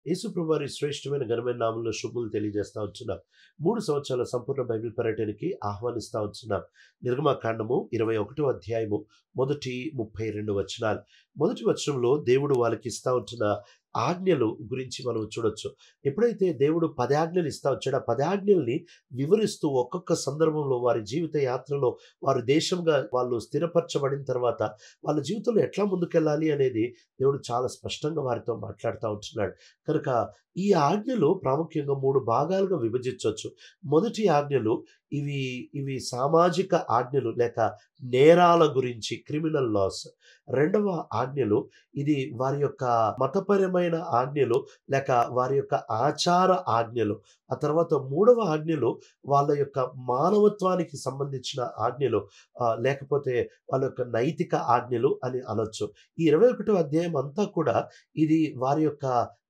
యేసుప్రభు వారి శ్రేష్టమైన ఘనమైన నామంలో శుభములు తెలియజేస్తా ఉంటున్నాం మూడు సంవత్సరాల సంపూర్ణ బైబిల్ పర్యటనకి ఆహ్వానిస్తా ఉంటున్నాం నిర్గమాకాండము ఇరవై ఒకటో అధ్యాయము మొదటి ముప్పై రెండు వచనాలు మొదటి వచనంలో దేవుడు వాళ్ళకి ఇస్తా ఉంటున్న ఆజ్ఞలు గురించి మనం చూడొచ్చు ఎప్పుడైతే దేవుడు పదాజ్ఞలు ఇస్తా వచ్చాడో ఆ పదాజ్ఞల్ని వివరిస్తూ ఒక్కొక్క సందర్భంలో వారి జీవిత యాత్రలో వారు దేశంగా వాళ్ళు స్థిరపరచబడిన తర్వాత వాళ్ళ జీవితంలో ఎట్లా ముందుకెళ్ళాలి అనేది దేవుడు చాలా స్పష్టంగా వారితో మాట్లాడుతూ ఉంటున్నాడు కనుక ఈ ఆజ్ఞలు ప్రాముఖ్యంగా మూడు భాగాలుగా విభజించవచ్చు మొదటి ఆజ్ఞలు ఇవి ఇవి సామాజిక ఆజ్ఞలు లేక నేరాల గురించి క్రిమినల్ లాస్ రెండవ ఆజ్ఞలు ఇది వారి యొక్క మతపరమైన ఆజ్ఞలు లేక వారి యొక్క ఆచార ఆజ్ఞలు ఆ తర్వాత మూడవ ఆజ్ఞలు వాళ్ళ యొక్క మానవత్వానికి సంబంధించిన ఆజ్ఞలు ఆ, లేకపోతే వాళ్ళ యొక్క నైతిక ఆజ్ఞలు అని అనొచ్చు ఈ ఇరవై ఒకటో అధ్యాయం అంతా కూడా ఇది వారి యొక్క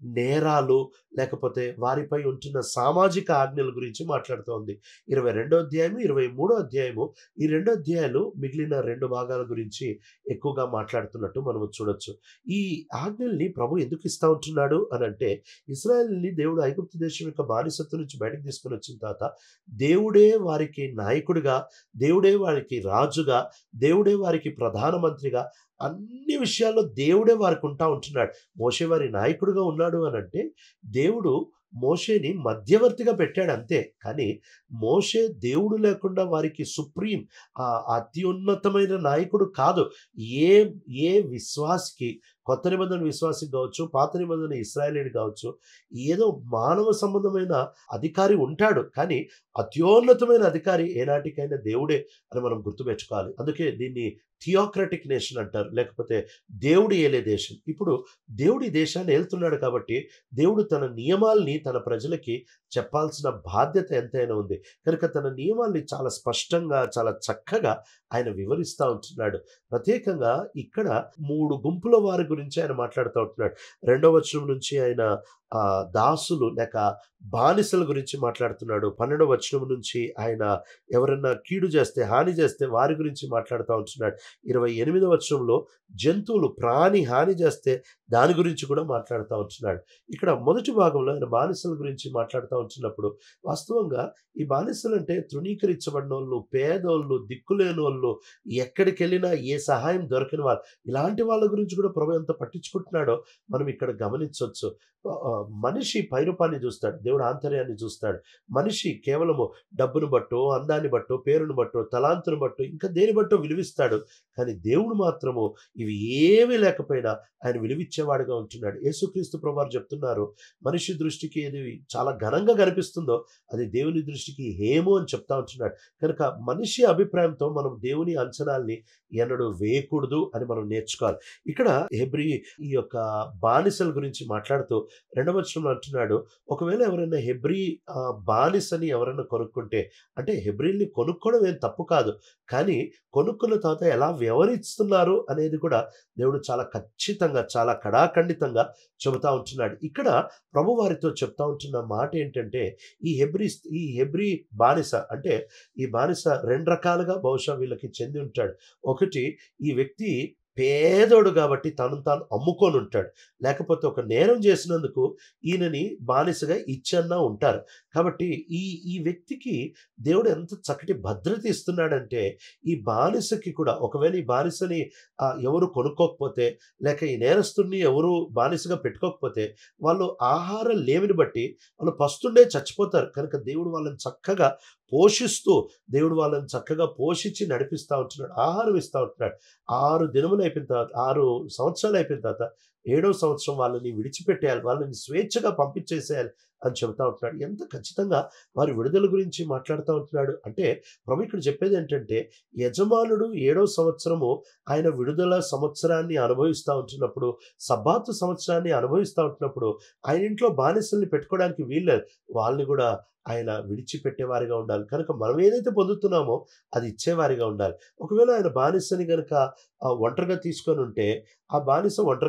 నేరాలు లేకపోతే వారిపై ఉంటున్న సామాజిక ఆజ్ఞల గురించి మాట్లాడుతోంది ఇరవై రెండో అధ్యాయము ఇరవై మూడో అధ్యాయము ఈ రెండు అధ్యాయాలు మిగిలిన రెండు భాగాల గురించి ఎక్కువగా మాట్లాడుతున్నట్టు మనం చూడొచ్చు ఈ ఆజ్ఞల్ని ప్రభు ఎందుకు ఇస్తా ఉంటున్నాడు అని అంటే ఇస్రాయల్ని దేవుడు ఐగుప్తు దేశం యొక్క బానిసత్వం నుంచి బయటకు తీసుకొని వచ్చిన తర్వాత దేవుడే వారికి నాయకుడిగా దేవుడే వారికి రాజుగా దేవుడే వారికి ప్రధానమంత్రిగా అన్ని విషయాల్లో దేవుడే వారికి ఉంటా ఉంటున్నాడు మోషే వారి నాయకుడిగా ఉన్నాడు అని అంటే దేవుడు మోషేని మధ్యవర్తిగా పెట్టాడు అంతే కానీ మోషే దేవుడు లేకుండా వారికి సుప్రీం ఆ అత్యున్నతమైన నాయకుడు కాదు ఏ ఏ విశ్వాసికి కొత్త నిబంధన విశ్వాసికి కావచ్చు పాత నిబంధన ఇస్రాయలీడు కావచ్చు ఏదో మానవ సంబంధమైన అధికారి ఉంటాడు కానీ అత్యోన్నతమైన అధికారి ఏనాటికైనా దేవుడే అని మనం గుర్తుపెట్టుకోవాలి అందుకే దీన్ని థియోక్రటిక్ నేషన్ అంటారు లేకపోతే దేవుడు ఏలే దేశం ఇప్పుడు దేవుడు ఈ దేశాన్ని ఏలుతున్నాడు కాబట్టి దేవుడు తన నియమాల్ని తన ప్రజలకి చెప్పాల్సిన బాధ్యత ఎంతైనా ఉంది కనుక తన నియమాల్ని చాలా స్పష్టంగా చాలా చక్కగా ఆయన వివరిస్తూ ఉంటున్నాడు ప్రత్యేకంగా ఇక్కడ మూడు గుంపుల వారి గురించి ఆయన మాట్లాడుతూ ఉంటున్నాడు రెండవ వచనం నుంచి ఆయన ఆ, దాసులు లేక బానిసల గురించి మాట్లాడుతున్నాడు పన్నెండవ వచనం నుంచి ఆయన ఎవరన్నా కీడు చేస్తే హాని చేస్తే వారి గురించి మాట్లాడుతూ ఉంటున్నాడు ఇరవై ఎనిమిదవ వచనంలో జంతువులు ప్రాణి హాని చేస్తే దాని గురించి కూడా మాట్లాడుతూ ఉంటున్నాడు ఇక్కడ మొదటి భాగంలో ఆయన బానిసల గురించి మాట్లాడుతూ ఉంటున్నప్పుడు వాస్తవంగా ఈ బానిసలు అంటే తృణీకరించబడిన వాళ్ళు పేదోళ్ళు దిక్కులేని వాళ్ళు ఎక్కడికి వెళ్ళినా ఏ సహాయం దొరకని వాళ్ళు ఇలాంటి వాళ్ళ గురించి కూడా ప్రభు ఎంత పట్టించుకుంటున్నాడో మనం ఇక్కడ గమనించవచ్చు ఆ, మనిషి పైరూపాన్ని చూస్తాడు దేవుడు ఆంతర్యాన్ని చూస్తాడు మనిషి కేవలము డబ్బును బట్టో అందాన్ని బట్టో పేరును బట్టో తలాంతును బట్టో ఇంకా దేని బట్టో విలువిస్తాడు కానీ దేవుడు మాత్రము ఇవి ఏమీ లేకపోయినా ఆయన విలువిచ్చేవాడుగా ఉంటున్నాడు యేసుక్రీస్తు ప్రభువారు చెప్తున్నారు మనిషి దృష్టికి ఏది చాలా ఘనంగా కనిపిస్తుందో అది దేవుని దృష్టికి హేమో అని చెప్తా ఉంటున్నాడు కనుక మనిషి అభిప్రాయంతో మనం దేవుని అంచనాల్ని ఎన్నడూ వేయకూడదు అని మనం నేర్చుకోవాలి ఇక్కడ హెబ్రి ఈ యొక్క బానిసల గురించి మాట్లాడుతూ రెండవ వచనంలో అంటున్నాడు ఒకవేళ ఎవరైనా హెబ్రి ఆ, బానిసని ఎవరైనా కొనుక్కుంటే అంటే హెబ్రిల్ని కొనుక్కోవడం ఏం తప్పు కాదు కానీ కొనుక్కున్న తర్వాత ఎలా వ్యవహరిస్తున్నారు అనేది కూడా దేవుడు చాలా ఖచ్చితంగా చాలా కడాఖండితంగా చెబుతా ఉంటున్నాడు ఇక్కడ ప్రభు వారితో చెప్తా ఉంటున్న మాట ఏంటంటే ఈ హెబ్రి ఈ హెబ్రి బానిస అంటే ఈ బానిస రెండు రకాలుగా బహుశా వీళ్ళకి చెంది ఉంటాడు ఒకటి ఈ వ్యక్తి పేదోడు కాబట్టి తను తాను అమ్ముకొని ఉంటాడు లేకపోతే ఒక నేరం చేసినందుకు ఈయనని బానిసగా ఇచ్చన్నా ఉంటారు కాబట్టి ఈ ఈ వ్యక్తికి దేవుడు ఎంత చక్కటి భద్రత ఇస్తున్నాడంటే ఈ బానిసకి కూడా ఒకవేళ ఈ బానిసని ఆ, ఎవరు కొనుక్కోకపోతే లేక ఈ నేరస్తుడిని ఎవరు బానిసగా పెట్టుకోకపోతే వాళ్ళు ఆహారం లేమిని బట్టి వాళ్ళు పస్తుండే చచ్చిపోతారు కనుక దేవుడు వాళ్ళని చక్కగా పోషిస్తూ దేవుడు వాళ్ళని చక్కగా పోషించి నడిపిస్తూ ఉంటున్నాడు ఆహారం ఇస్తూ ఉంటున్నాడు ఆరు దినములు అయిపోయిన తర్వాత ఆరు సంవత్సరాలు అయిపోయిన తర్వాత ఏడో సంవత్సరం వాళ్ళని విడిచిపెట్టేయాలి వాళ్ళని స్వేచ్ఛగా పంపించేసేయాలి అని చెబుతా ఉంటున్నాడు ఎంత ఖచ్చితంగా వారి విడుదల గురించి మాట్లాడుతూ ఉంటున్నాడు అంటే ప్రభు ఇక్కడ చెప్పేది ఏంటంటే యజమానుడు ఏడో సంవత్సరము ఆయన విడుదల సంవత్సరాన్ని అనుభవిస్తూ ఉంటున్నప్పుడు సబ్బాతు సంవత్సరాన్ని అనుభవిస్తూ ఉంటున్నప్పుడు ఆయన ఇంట్లో బానిసల్ని పెట్టుకోవడానికి వీల్లేదు వాళ్ళని కూడా ఆయన విడిచిపెట్టేవారిగా ఉండాలి కనుక మనం ఏదైతే పొందుతున్నామో అది ఇచ్చేవారిగా ఉండాలి ఒకవేళ ఆయన బానిసని కనుక ఆ, ఒంటరిగా తీసుకొని ఉంటే ఆ బానిస ఒంటరిగానే బయటకు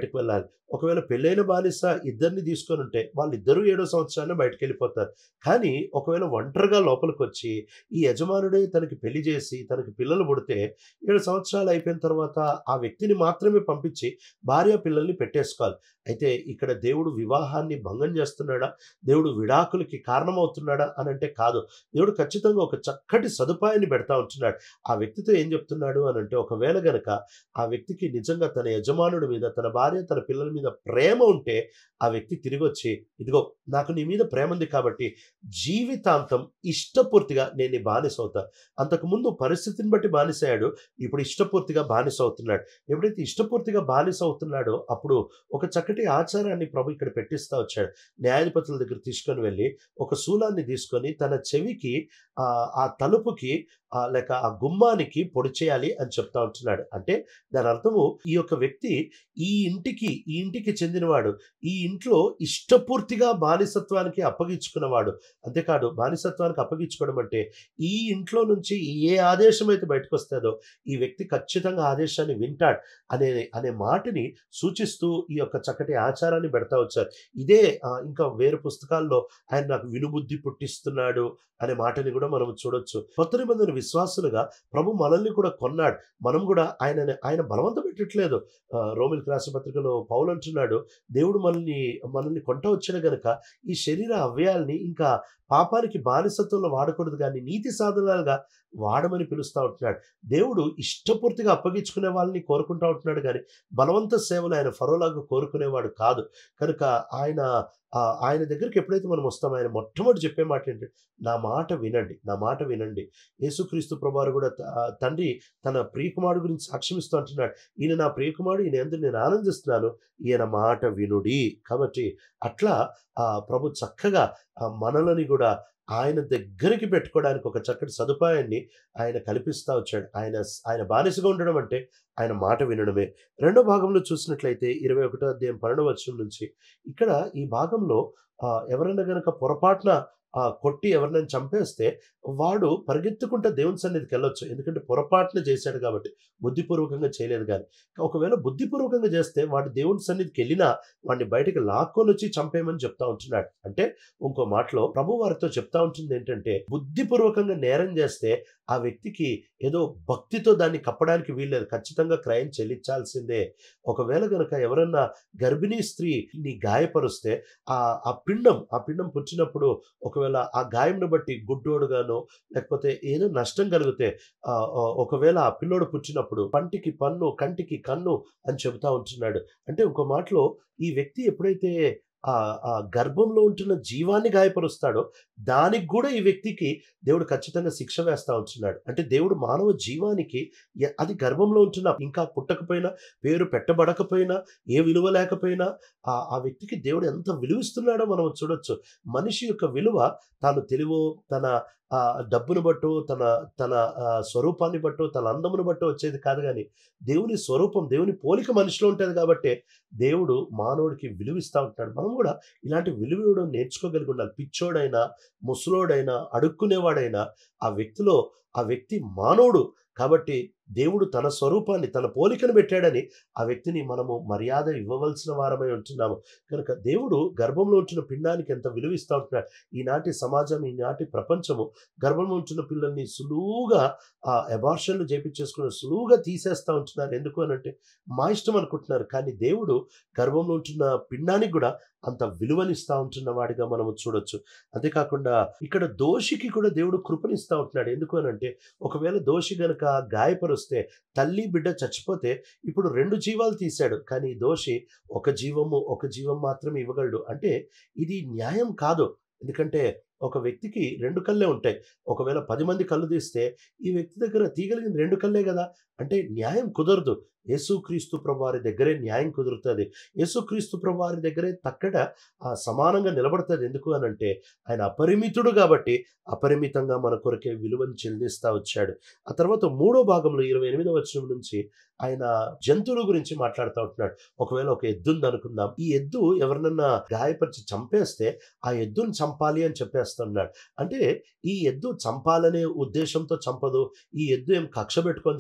బయటకు వెళ్ళాలి ఒకవేళ పెళ్ళైన బానిస ఇద్దరిని తీసుకొని ఉంటే వాళ్ళిద్దరూ ఏడో సంవత్సరాన్ని బయటకు వెళ్ళిపోతారు కానీ ఒకవేళ ఒంటరిగా లోపలికి వచ్చి ఈ యజమానుడే తనకి పెళ్లి చేసి తనకి పిల్లలు పుడితే ఏడు సంవత్సరాలు అయిపోయిన తర్వాత ఆ వ్యక్తిని మాత్రమే పంపించి భార్య పిల్లల్ని పెట్టేసుకోవాలి అయితే ఇక్కడ దేవుడు వివాహాన్ని భంగం చేస్తున్నాడా దేవుడు విడాకులకి కారణమవుతున్నాడా అని అంటే కాదు దేవుడు ఖచ్చితంగా ఒక చక్కటి సదుపాయాన్ని పెడతా ఉంటున్నాడు ఆ వ్యక్తితో ఏం చెప్తున్నాడు అని అంటే ఒకవేళ గనక ఆ వ్యక్తికి నిజంగా తన యజమానుడి మీద తన భార్య తన పిల్లల మీద ప్రేమ ఉంటే ఆ వ్యక్తి తిరిగి వచ్చి ఇదిగో నాకు నీ మీద ప్రేమ ఉంది కాబట్టి జీవితాంతం ఇష్టపూర్తిగా నేను నీ బానిస అవుతా అంతకుముందు పరిస్థితిని బట్టి బానిసయ్యాడు ఇప్పుడు ఇష్టపూర్తిగా బానిస అవుతున్నాడు ఎప్పుడైతే ఇష్టపూర్తిగా బానిస అవుతున్నాడో అప్పుడు ఒక చక్కటి ఆచారాన్ని ప్రభు ఇక్కడ పెట్టిస్తా వచ్చాడు న్యాయాధిపతుల దగ్గర తీసుకొని వెళ్ళి ఒక శూలాన్ని తీసుకొని తన చెవికి ఆ ఆ తలుపుకి ఆ లేక ఆ గుమ్మానికి పొడి చేయాలి అని చెప్తా ఉంటున్నాడు అంటే దాని అర్థము ఈ యొక్క వ్యక్తి ఈ ఇంటికి ఈ ఇంటికి చెందినవాడు ఈ ఇంట్లో ఇష్టపూర్తిగా బానిసత్వానికి అప్పగించుకున్నవాడు అంతేకాదు బానిసత్వానికి అప్పగించుకోవడం అంటే ఈ ఇంట్లో నుంచి ఏ ఆదేశం అయితే బయటకు వస్తుందో ఈ వ్యక్తి ఖచ్చితంగా ఆదేశాన్ని వింటాడు అనే అనే మాటని సూచిస్తూ ఈ యొక్క చక్కటి ఆచారాన్ని పెడతా వచ్చారు ఇదే ఆ, ఇంకా వేరే పుస్తకాల్లో ఆయన నాకు వినుబుద్ధి పుట్టిస్తున్నాడు అనే మాటని కూడా మనం చూడొచ్చు కొత్త నిబంధన విశ్వాసులుగా ప్రభు మనల్ని కూడా కొన్నాడు మనం కూడా ఆయన ఆయన బలవంత పెట్టట్లేదు ఆ, రోమిల్ రాసిన పత్రికలో పౌలు అంటున్నాడు దేవుడు మనల్ని మనల్ని కొంట వచ్చిన గనక ఈ శరీర అవయాల్ని ఇంకా పాపానికి బానిసత్వంలో వాడకూడదు కానీ నీతి సాధనాలుగా వాడమని పిలుస్తూ ఉంటున్నాడు దేవుడు ఇష్టపూర్తిగా అప్పగించుకునే వాళ్ళని కోరుకుంటా ఉంటున్నాడు కానీ బలవంత సేవలు ఆయన ఫరోలాగా కోరుకునేవాడు కాదు కనుక ఆయన ఆ, ఆయన దగ్గరికి ఎప్పుడైతే మనం వస్తామో ఆయన మొట్టమొదటి చెప్పే మాట ఏంటంటే నా మాట వినండి నా మాట వినండి యేసుక్రీస్తు ప్రభువారు కూడా త- ఆ, తండ్రి తన ప్రియకుమారుడు గురించి సాక్ష్యం ఇస్తూ అంటున్నాడు ఈయన నా ప్రియకుమారుడు ఈయన ఎందుకు నేను ఆనందిస్తున్నాను ఈయన మాట వినుడి కాబట్టి అట్లా ఆ ప్రభు చక్కగా ఆ మనలని కూడా ఆయన దగ్గరికి పెట్టుకోవడానికి ఒక చక్కటి సదుపాయాన్ని ఆయన కల్పిస్తా వచ్చాడు ఆయన ఆయన బానిసగా ఉండడం అంటే ఆయన మాట వినడమే రెండో భాగంలో చూసినట్లయితే ఇరవై ఒకటో అధ్యాయం పన్నెండవ వచనం నుంచి ఇక్కడ ఈ భాగంలో ఆ, ఎవరైనా గనక పొరపాటున ఆ, కొట్టి ఎవరినైనా చంపేస్తే వాడు పరిగెత్తుకుంటా దేవుని సన్నిధికి వెళ్ళొచ్చు ఎందుకంటే పొరపాటున చేశాడు కాబట్టి బుద్ధిపూర్వకంగా చేయలేదు కానీ ఒకవేళ బుద్ధిపూర్వకంగా చేస్తే వాడు దేవుని సన్నిధికి వెళ్ళినా వాడిని బయటకు లాక్కొని వచ్చి చంపేయమని చెప్తా ఉంటున్నాడు అంటే ఇంకో మాటలో ప్రభు వారితో చెప్తా ఉంటుంది ఏంటంటే బుద్ధిపూర్వకంగా నేరం చేస్తే ఆ వ్యక్తికి ఏదో భక్తితో దాన్ని కప్పడానికి వీల్లేదు ఖచ్చితంగా క్రయం చెల్లించాల్సిందే ఒకవేళ గనక ఎవరన్నా గర్భిణీ స్త్రీని గాయపరుస్తే ఆ ఆ పిండం ఆ పిండం పుట్టినప్పుడు ఒకవేళ ఆ గాయంను బట్టి గుడ్డోడుగానో లేకపోతే ఏదో నష్టం కలిగితే ఆ, ఆ, ఒకవేళ ఆ పిల్లోడు పుట్టినప్పుడు పంటికి పన్ను కంటికి కన్ను అని చెబుతా ఉంటున్నాడు అంటే ఇంకో మాటలో ఈ వ్యక్తి ఎప్పుడైతే ఆ ఆ గర్భంలో ఉంటున్న జీవాన్ని గాయపరుస్తాడో దానికి కూడా ఈ వ్యక్తికి దేవుడు ఖచ్చితంగా శిక్ష వేస్తా ఉంటున్నాడు అంటే దేవుడు మానవ జీవానికి ఎ- అది గర్భంలో ఉంటున్న ఇంకా పుట్టకపోయినా పేరు పెట్టబడకపోయినా ఏ విలువ లేకపోయినా ఆ ఆ వ్యక్తికి దేవుడు ఎంత విలువిస్తున్నాడో మనం చూడొచ్చు మనిషి యొక్క విలువ తాను తెలివో తన ఆ డబ్బును బట్టో తన తన ఆ, స్వరూపాన్ని బట్టో తన అందమును బట్టో వచ్చేది కాదు కానీ దేవుని స్వరూపం దేవుని పోలిక మనిషిలో ఉంటుంది కాబట్టి దేవుడు మానవుడికి విలువిస్తూ ఉంటాడు మనం కూడా ఇలాంటి విలువ ఇవ్వడం నేర్చుకోగలిగి ఉండాలి పిచ్చోడైనా ముసలోడైనా అడుక్కునేవాడైనా ఆ వ్యక్తిలో ఆ వ్యక్తి మానవుడు కాబట్టి దేవుడు తన స్వరూపాన్ని తన పోలికను పెట్టాడని ఆ వ్యక్తిని మనము మర్యాద ఇవ్వవలసిన వారమై ఉంటున్నాము కనుక దేవుడు గర్భంలో ఉంటున్న పిండానికి ఎంత విలువిస్తూ ఉంటున్నాడు ఈనాటి సమాజం ఈనాటి ప్రపంచము గర్భంలో ఉంటున్న పిల్లల్ని సులువుగా ఆ అబార్షన్లు చేపించేసుకుని సులువుగా తీసేస్తూ ఉంటున్నారు ఎందుకు అని అంటే మా ఇష్టం అనుకుంటున్నారు కానీ దేవుడు గర్భంలో ఉంటున్న పిండానికి కూడా అంత విలువనిస్తా ఉంటున్న వాడిగా మనము చూడొచ్చు అంతేకాకుండా ఇక్కడ దోషికి కూడా దేవుడు కృపనిస్తా ఉంటున్నాడు ఎందుకు అని అంటే ఒకవేళ దోషి గనక గాయపరుస్తే తల్లి బిడ్డ చచ్చిపోతే ఇప్పుడు రెండు జీవాలు తీశాడు కానీ ఈ దోషి ఒక జీవము ఒక జీవం మాత్రమే ఇవ్వగలడు అంటే ఇది న్యాయం కాదు ఎందుకంటే ఒక వ్యక్తికి రెండు కళ్ళే ఉంటాయి ఒకవేళ పది మంది కళ్ళు తీస్తే ఈ వ్యక్తి దగ్గర తీయగలిగిన రెండు కళ్ళే కదా అంటే న్యాయం కుదరదు యేసుక్రీస్తు ప్రభువారి దగ్గరే న్యాయం కుదురుతుంది యేసుక్రీస్తు ప్రభువారి దగ్గరే తక్కడ ఆ సమానంగా నిలబడుతుంది ఎందుకు అని అంటే ఆయన అపరిమితుడు కాబట్టి అపరిమితంగా మన కొరకే విలువను చెల్లిస్తా వచ్చాడు ఆ తర్వాత మూడో భాగంలో ఇరవై ఎనిమిదో వచనం నుంచి ఆయన జంతువుల గురించి మాట్లాడుతూ ఉంటున్నాడు ఒకవేళ ఒక ఎద్దు ఉంది అనుకుందాం ఈ ఎద్దు ఎవరినన్నా గాయపరిచి చంపేస్తే ఆ ఎద్దును చంపాలి అని చెప్పేస్తున్నాడు అంటే ఈ ఎద్దు చంపాలనే ఉద్దేశంతో చంపదు ఈ ఎద్దు ఏం కక్ష పెట్టుకొని చంపదు ఈ ఎద్దు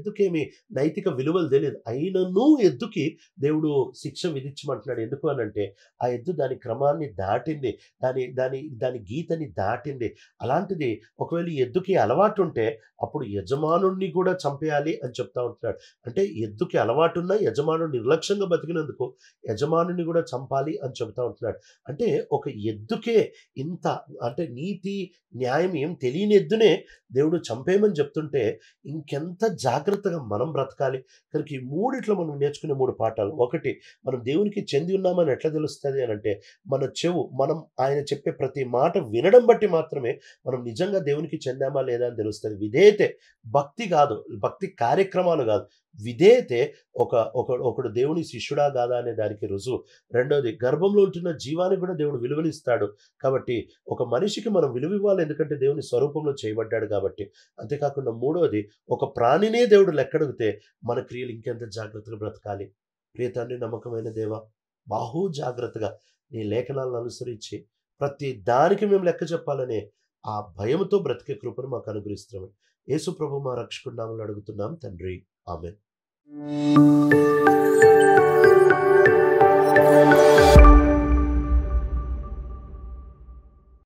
ఎద్దుకేమి నైతిక విలువలు తెలియదు అయినను ఎద్దుకి దేవుడు శిక్ష విధించమంటున్నాడు ఎందుకు అని అంటే ఆ ఎద్దు దాని క్రమాన్ని దాటింది దాని దాని దాని గీతని దాటింది అలాంటిది ఒకవేళ ఈ ఎద్దుకి అలవాటు ఉంటే అప్పుడు యజమానుణ్ణి కూడా చంపేయాలి అని చెప్తా ఉంటున్నాడు అంటే ఎద్దుకి అలవాటు ఉన్న యజమానుడు నిర్లక్ష్యంగా బతికినందుకు యజమానుని కూడా చంపాలి అని చెబుతా ఉంటున్నాడు అంటే ఒక ఎద్దుకే ఇంత అంటే నీతి న్యాయం ఏం తెలియని ఎద్దునే దేవుడు చంపేయమని చెప్తుంటే ఇంకెంత జాగ్రత్తగా మనం బ్రతకాలి కనుక ఈ మూడిట్లో మనం నేర్చుకునే మూడు పాఠాలు ఒకటి మనం దేవునికి చెంది ఉన్నామని ఎట్లా తెలుస్తుంది అని అంటే మన చెవు మనం ఆయన చెప్పే ప్రతి మాట వినడం బట్టి మాత్రమే మనం నిజంగా దేవునికి చెందామా లేదా అని తెలుస్తుంది విధేయతే భక్తి కాదు భక్తి కార్యక్రమాలు కాదు విధేయతే ఒక ఒక ఒకడు దేవుని శిష్యుడా కాదా అనే దానికి రుజువు రెండోది గర్భంలో ఉంటున్న జీవానికి కూడా దేవుడు విలువనిస్తాడు కాబట్టి ఒక మనిషికి మనం విలువ ఇవ్వాలి ఎందుకంటే దేవుని స్వరూపంలో చేయబడ్డాడు కాబట్టి అంతేకాకుండా మూడోది ఒక ప్రాణినే దేవుడు లెక్కడిగితే మన క్రియలు ఇంకెంత జాగ్రత్తగా బ్రతకాలి ప్రియ తండ్రి నమ్మకమైన దేవ బాహు జాగ్రత్తగా నీ లేఖనాలను అనుసరించి ప్రతి దానికి మేము లెక్క చెప్పాలనే ఆ భయంతో బ్రతికే కృపను మాకు అనుగ్రహిస్తున్నాం యేసు ప్రభు మా రక్షకుడు నామములో అడుగుతున్నాం తండ్రి ఆమె